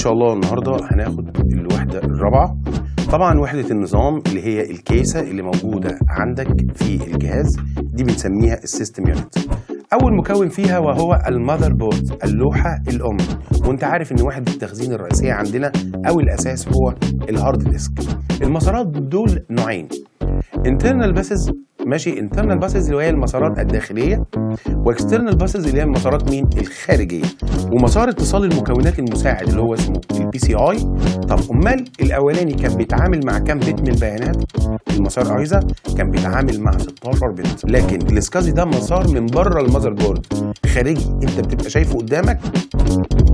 شاء الله النهارده هناخد الوحده الرابعه طبعا وحده النظام اللي هي الكيسه اللي موجوده عندك في الجهاز دي بنسميها السيستم يونت اول مكون فيها وهو المذر بورد اللوحه الام وانت عارف ان وحده التخزين الرئيسيه عندنا او الاساس هو الهارد ديسك المسارات دول نوعين internal باسز ماشي internal باسز اللي هي المسارات الداخليه واكسترنال باسز اللي هي المسارات مين الخارجيه ومسار اتصال المكونات المساعد اللي هو اسمه البي سي اي طب امال الاولاني كان بيتعامل مع كام بت من البيانات المسار ايزا كان بيتعامل مع 16 بت لكن السكازي ده مسار من بره المذر بورد خارجي انت بتبقى شايفه قدامك